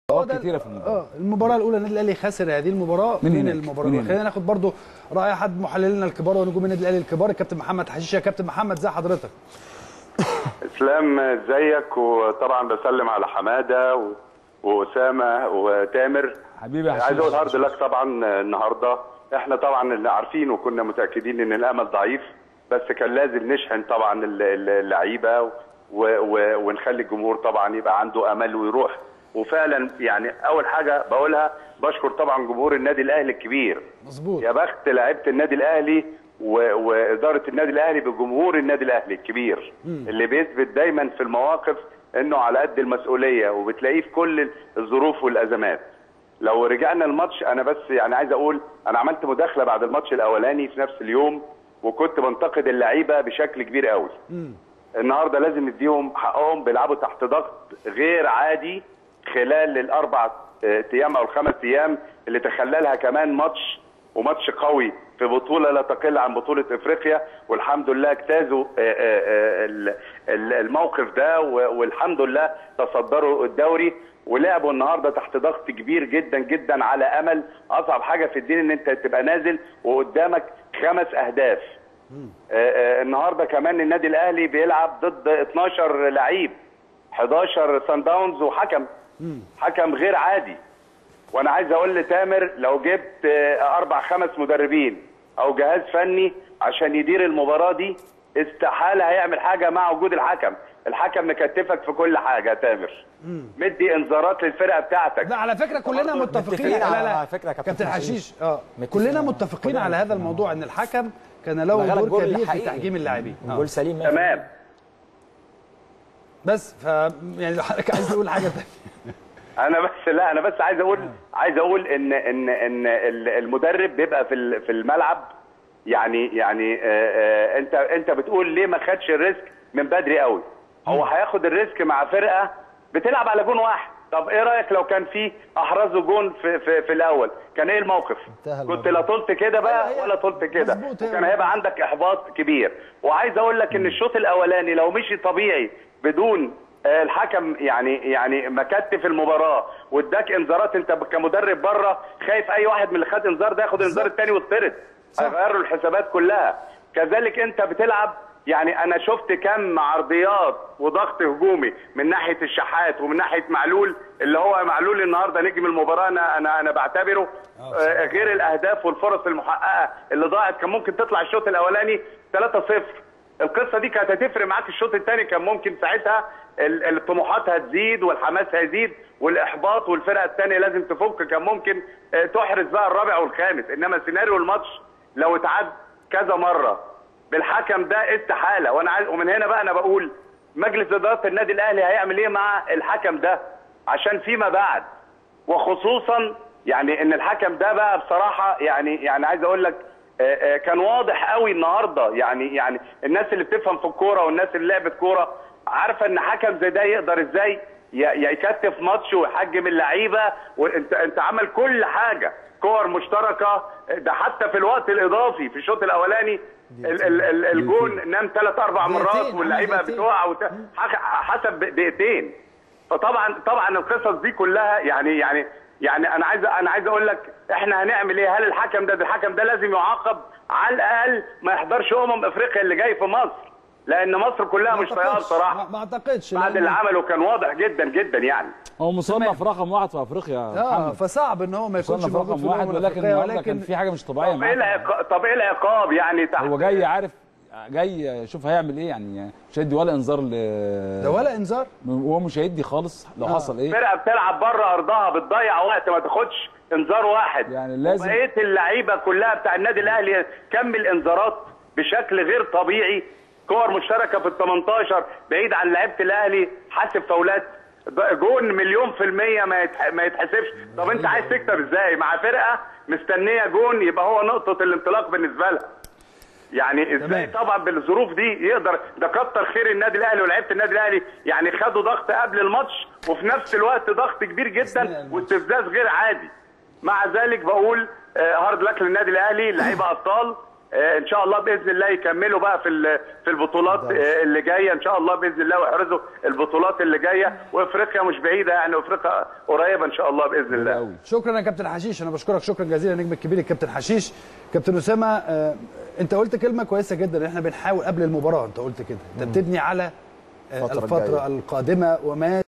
هو ده كتيره في المباراه اه المباراه الاولى النادي الاهلي خسر هذه المباراه من من هناك. المباراه من الأولى. هناك. خلينا ناخد برضو راي احد محللينا الكبار ونجوم النادي الاهلي الكبار الكابتن محمد حشيش يا كابتن محمد ازي حضرتك اسلام ازيك وطبعا بسلم على حماده و... واسامه وتامر حبيبي يا عايز حسين. اقول هارد لك طبعا النهارده احنا طبعا اللي عارفين وكنا متاكدين ان الامل ضعيف بس كان لازم نشحن طبعا الل- الل- اللعيبه و... و... ونخلي الجمهور طبعا يبقى عنده امل ويروح وفعلا يعني اول حاجه بقولها بشكر طبعا جمهور النادي الاهلي الكبير مظبوط يا بخت لعيبه النادي الاهلي و... واداره النادي الاهلي بجمهور النادي الاهلي الكبير اللي بيثبت دايما في المواقف انه على قد المسؤوليه وبتلاقيه في كل الظروف والازمات لو رجعنا الماتش انا بس يعني عايز اقول انا عملت مداخله بعد الماتش الاولاني في نفس اليوم وكنت بنتقد اللعيبه بشكل كبير قوي النهارده لازم نديهم حقهم بيلعبوا تحت ضغط غير عادي خلال الاربع آه، ايام او الخمس ايام اللي تخللها كمان ماتش وماتش قوي في بطوله لا تقل عن بطوله افريقيا والحمد لله اجتازوا آه، آه، آه، ال- ال- الموقف ده و- والحمد لله تصدروا الدوري ولعبوا النهارده تحت ضغط كبير جدا جدا على امل اصعب حاجه في الدين ان انت تبقى نازل وقدامك خمس اهداف آه، آه، النهارده كمان النادي الاهلي بيلعب ضد 12 لعيب 11 سان داونز وحكم حكم غير عادي وانا عايز اقول لتامر لو جبت آه، اربع خمس مدربين او جهاز فني عشان يدير المباراه دي استحاله هيعمل حاجه مع وجود الحكم الحكم مكتفك في كل حاجه يا تامر مدي انذارات للفرقه بتاعتك لا على فكره كلنا متفقين متفقين لا على- لا على فكرة يا كابتن كابتن حشيش. حشيش اه متفقين. كلنا متفقين على هذا الموضوع ان الحكم كان له لغى لك دور جول كبير في حقيقي. تحجيم اللاعبين آه. جول سليم 100%. تمام بس ف يعني لو حضرتك عايز تقول حاجه ثانيه انا بس لا انا بس عايز اقول عايز اقول ان ان ان ال- المدرب بيبقى في ال- في الملعب يعني يعني آه، آه، انت انت بتقول ليه ما خدش الريسك من بدري قوي هو هياخد الريسك مع فرقه بتلعب على جون واحد طب ايه رايك لو كان في احرزوا جون في, في في الاول كان ايه الموقف انتهى كنت الموضوع. لا طلت كده بقى أيوة، هي- ولا طلت كده مظبوط، هي- وكان هيبقى عندك احباط كبير وعايز اقول لك ان الشوط الاولاني لو مشي طبيعي بدون آه، الحكم يعني يعني مكتف المباراه واداك انذارات انت كمدرب بره خايف اي واحد من اللي خد انذار ده ياخد انذار الثاني ويطرد هيغيروا الحسابات كلها كذلك انت بتلعب يعني انا شفت كم عرضيات وضغط هجومي من ناحيه الشحات ومن ناحيه معلول اللي هو معلول النهارده نجم المباراه انا انا انا بعتبره آه، غير الاهداف والفرص المحققه اللي ضاعت كان ممكن تطلع الشوط الاولاني 3-0 القصه دي كانت هتفرق معاك الشوط الثاني كان ممكن ساعتها ال- الطموحات هتزيد والحماس هيزيد والاحباط والفرقه الثانيه لازم تفك كان ممكن آه، تحرز بقى الرابع والخامس انما سيناريو الماتش لو اتعاد كذا مره بالحكم ده استحاله وانا عايز ومن هنا بقى انا بقول مجلس اداره النادي الاهلي هيعمل ايه مع الحكم ده عشان فيما بعد وخصوصا يعني ان الحكم ده بقى بصراحه يعني يعني عايز اقول لك آه، آه، كان واضح قوي النهارده يعني يعني الناس اللي بتفهم في الكوره والناس اللي لعبت كوره عارفه ان حكم زي ده يقدر ازاي ي- يكتف ماتش ويحجم اللعيبه وانت انت عمل كل حاجه كور مشتركه ده حتى في الوقت الاضافي في الشوط الاولاني ال- ال- ال- الجون نام ثلاث اربع دقيقتين، مرات عمل واللعيبه دقيقتين. بتقع وت... ح- حسب دقيقتين فطبعا طبعا القصص دي كلها يعني يعني يعني انا عايز انا عايز اقول لك احنا هنعمل ايه هل الحكم ده, ده الحكم ده لازم يعاقب على الاقل ما يحضرش امم افريقيا اللي جاي في مصر لان مصر كلها ما مش طيار أعتقدش- صراحه ما- ما اعتقدش بعد لأن- اللي عمله كان واضح جدا جدا يعني هو مصنف رقم واحد في افريقيا يا اه محمد فصعب ان هو ما يكونش مصنف موجود رقم في واحد الأمم ولكن الأفريقية، النهارده كان في حاجه مش طبيعيه طب ايه معاه العقاب طب ايه العقاب يعني تحت هو جاي عارف جاي شوف هيعمل ايه يعني مش هيدي ولا انذار ل ده ولا انذار هو مش هيدي خالص لو حصل ايه فرقه بتلعب بره ارضها بتضيع وقت ما تاخدش انذار واحد يعني لازم- بقيه اللعيبه كلها بتاع النادي الاهلي كم الانذارات بشكل غير طبيعي كور مشتركه في ال 18 بعيد عن لعيبه الاهلي حاسب فاولات ض- جون مليون في المية ما يتح- ما يتحسبش طب انت عايز تكسب ازاي مع فرقة مستنية جون يبقى هو نقطة الانطلاق بالنسبة لها يعني ازاي تمام. طبعا بالظروف دي يقدر ده كتر خير النادي الاهلي ولاعيبه النادي الاهلي يعني خدوا ضغط قبل الماتش وفي نفس الوقت ضغط كبير أثناء جدا الماتش. واستفزاز غير عادي مع ذلك بقول آه، هارد لك للنادي الاهلي لعيبه ابطال آه، ان شاء الله باذن الله يكملوا بقى في ال- في البطولات آه، اللي جايه ان شاء الله باذن الله ويحرزوا البطولات اللي جايه وافريقيا مش بعيده يعني افريقيا قريبه ان شاء الله باذن الله قوي شكرا يا كابتن حشيش انا بشكرك شكرا جزيلا النجم الكبير الكابتن حشيش كابتن اسامه آه، انت قلت كلمه كويسه جدا احنا بنحاول قبل المباراه انت قلت كده انت بتبني على آه، الفترة الفتره الجاية. القادمه وما